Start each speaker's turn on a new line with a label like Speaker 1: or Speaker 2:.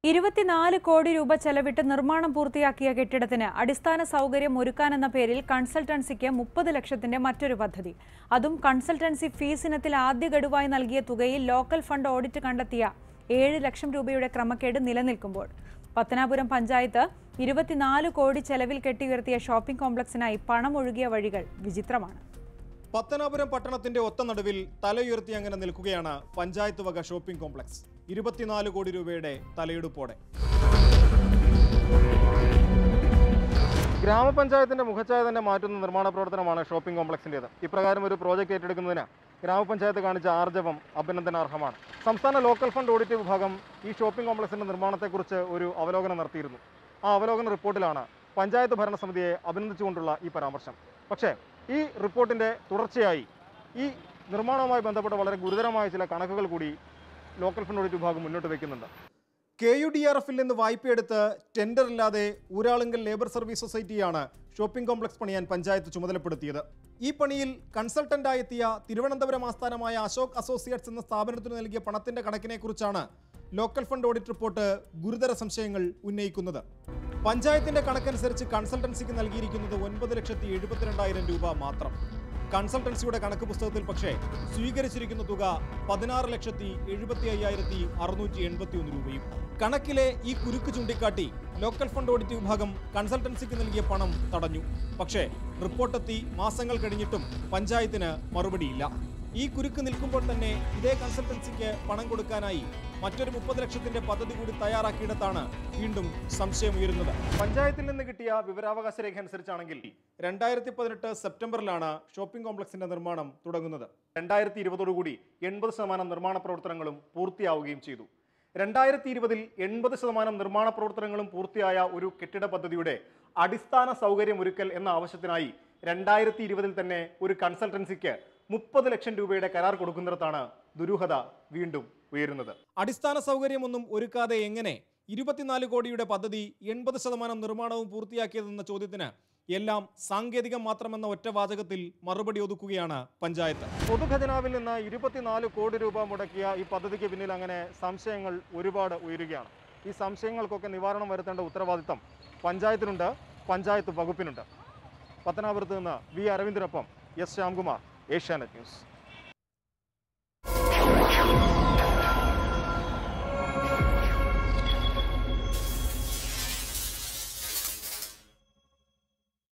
Speaker 1: ഇരുപത്തിനാല് കോടി രൂപ ചെലവിട്ട് നിർമ്മാണം പൂർത്തിയാക്കിയ കെട്ടിടത്തിന് അടിസ്ഥാന സൗകര്യം ഒരുക്കാനെന്ന പേരിൽ കൺസൾട്ടൻസിക്ക് മുപ്പത് ലക്ഷത്തിന്റെ മറ്റൊരു പദ്ധതി അതും കൺസൾട്ടൻസി ഫീസ് ഇനത്തിൽ ആദ്യ ഗഡുവായി നൽകിയ തുകയിൽ ലോക്കൽ ഫണ്ട് ഓഡിറ്റ് കണ്ടെത്തിയ ഏഴ് ലക്ഷം രൂപയുടെ ക്രമക്കേട് നിലനിൽക്കുമ്പോൾ പത്തനാപുരം പഞ്ചായത്ത് ഇരുപത്തിനാല് കോടി ചെലവിൽ കെട്ടിയുയർത്തിയ ഷോപ്പിംഗ് കോംപ്ലക്സിനായി പണം ഒഴുകിയ വഴികൾ വിചിത്രമാണ്
Speaker 2: പത്തനാപുരം പട്ടണത്തിന്റെ ഒത്ത നടുവിൽ തലയുയർത്തി അങ്ങനെ നിൽക്കുകയാണ് പഞ്ചായത്ത് വക ഷോപ്പിംഗ് കോംപ്ലക്സ് ഇരുപത്തിനാല് കോടി രൂപയുടെ തലയെടുപ്പോടെ ഗ്രാമപഞ്ചായത്തിന്റെ മുഖച്ഛായ തന്നെ മാറ്റുന്ന നിർമ്മാണ പ്രവർത്തനമാണ് ഷോപ്പിംഗ് കോംപ്ലക്സിൻ്റെത് ഇപ്രകാരം ഒരു പ്രോജക്റ്റ് ഏറ്റെടുക്കുന്നതിന് ഗ്രാമപഞ്ചായത്ത് കാണിച്ച ആർജവം അഭിനന്ദനാർഹമാണ് സംസ്ഥാന ലോക്കൽ ഫണ്ട് ഓഡിറ്റ് വിഭാഗം ഈ ഷോപ്പിംഗ് കോംപ്ലക്സിന്റെ നിർമ്മാണത്തെക്കുറിച്ച് ഒരു അവലോകനം നടത്തിയിരുന്നു ആ അവലോകന റിപ്പോർട്ടിലാണ് പഞ്ചായത്ത് ഭരണസമിതിയെ അഭിനന്ദിച്ചുകൊണ്ടുള്ള ഈ പരാമർശം പക്ഷേ ഈ റിപ്പോർട്ടിന്റെ തുടർച്ചയായി ഈ നിർമ്മാണവുമായി ബന്ധപ്പെട്ട വളരെ ഗുരുതരമായ ചില കണക്കുകൾ കൂടി ലോക്കൽ ഫണ്ട് ഓഡിറ്റ് വിഭാഗം മുന്നോട്ട് വയ്ക്കുന്നുണ്ട് കെ യു ഡി ആർ എഫിൽ നിന്ന് വായ്പയെടുത്ത് ടെൻഡർ ഇല്ലാതെ ഊരാളുങ്കൽ ലേബർ സർവീസ് സൊസൈറ്റിയാണ് ഷോപ്പിംഗ് കോംപ്ലക്സ് പണിയാൻ പഞ്ചായത്ത് ചുമതലപ്പെടുത്തിയത് ഈ പണിയിൽ കൺസൾട്ടന്റായെത്തിയ തിരുവനന്തപുരം ആസ്ഥാനമായ അശോക് അസോസിയേറ്റ്സ് എന്ന സ്ഥാപനത്തിന് നൽകിയ പണത്തിന്റെ കണക്കിനെക്കുറിച്ചാണ് ലോക്കൽ ഫണ്ട് ഓഡിറ്റ് റിപ്പോർട്ട് ഗുരുതര സംശയങ്ങൾ ഉന്നയിക്കുന്നത് പഞ്ചായത്തിന്റെ കണക്കനുസരിച്ച് കൺസൾട്ടൻസിക്ക് നൽകിയിരിക്കുന്നത് ഒൻപത് ലക്ഷത്തി എഴുപത്തിരണ്ടായിരം രൂപ മാത്രം കൺസൾട്ടൻസിയുടെ കണക്ക് പുസ്തകത്തിൽ പക്ഷേ സ്വീകരിച്ചിരിക്കുന്ന തുക പതിനാറ് ലക്ഷത്തി എഴുപത്തി അയ്യായിരത്തി അറുന്നൂറ്റി എൺപത്തി ഒന്ന് രൂപയും കണക്കിലെ ഈ കുരുക്ക് ചൂണ്ടിക്കാട്ടി ലോക്കൽ ഫണ്ട് ഓഡിറ്റ് വിഭാഗം കൺസൾട്ടൻസിക്ക് നൽകിയ പണം തടഞ്ഞു പക്ഷേ റിപ്പോർട്ടെത്തി മാസങ്ങൾ കഴിഞ്ഞിട്ടും പഞ്ചായത്തിന് മറുപടിയില്ല ഈ കുരുക്ക് നിൽക്കുമ്പോൾ തന്നെ ഇതേ കൺസൾട്ടൻസിക്ക് പണം കൊടുക്കാനായി മറ്റൊരു മുപ്പത് ലക്ഷത്തിന്റെ പദ്ധതി കൂടി തയ്യാറാക്കിയിടത്താണ് വീണ്ടും സംശയമുയരുന്നത് പഞ്ചായത്തിൽ നിന്ന് കിട്ടിയ വിവരാവകാശ രേഖ അനുസരിച്ചാണെങ്കിൽ രണ്ടായിരത്തി പതിനെട്ട് സെപ്റ്റംബറിലാണ് ഷോപ്പിംഗ് കോംപ്ലക്സിന്റെ നിർമ്മാണം തുടങ്ങുന്നത് രണ്ടായിരത്തി ഇരുപതോടുകൂടി എൺപത് ശതമാനം നിർമ്മാണ പ്രവർത്തനങ്ങളും പൂർത്തിയാവുകയും ചെയ്തു രണ്ടായിരത്തി ഇരുപതിൽ എൺപത് ശതമാനം നിർമ്മാണ പ്രവർത്തനങ്ങളും പൂർത്തിയായ ഒരു കെട്ടിട പദ്ധതിയുടെ അടിസ്ഥാന സൗകര്യം ഒരുക്കൽ എന്ന ആവശ്യത്തിനായി രണ്ടായിരത്തി ഇരുപതിൽ തന്നെ ഒരു കൺസൾട്ടൻസിക്ക് മുപ്പത് ലക്ഷം രൂപയുടെ കരാർ കൊടുക്കുന്നിടത്താണ് ദുരൂഹത വീണ്ടും ഉയരുന്നത് അടിസ്ഥാന സൗകര്യമൊന്നും ഒരുക്കാതെ എങ്ങനെ ഇരുപത്തിനാല് കോടിയുടെ പദ്ധതി എൺപത് ശതമാനം നിർമ്മാണവും പൂർത്തിയാക്കിയതെന്ന ചോദ്യത്തിന് എല്ലാം സാങ്കേതികം മാത്രമെന്ന ഒറ്റ വാചകത്തിൽ മറുപടി ഒതുക്കുകയാണ് പഞ്ചായത്ത് പൊതുഖജനാവിൽ നിന്ന് ഇരുപത്തിനാല് കോടി രൂപ മുടക്കിയ ഈ പദ്ധതിക്ക് പിന്നിൽ അങ്ങനെ സംശയങ്ങൾ ഒരുപാട് ഉയരുകയാണ് ഈ സംശയങ്ങൾക്കൊക്കെ നിവാരണം വരുത്തേണ്ട ഉത്തരവാദിത്തം പഞ്ചായത്തിനുണ്ട് പഞ്ചായത്ത് വകുപ്പിനുണ്ട് പത്തനാപുരത്ത് നിന്ന് വി അരവിന്ദിനൊപ്പം എസ് ശ്യാംകുമാർ ഏഷ്യാനെറ്റ് ന്യൂസ്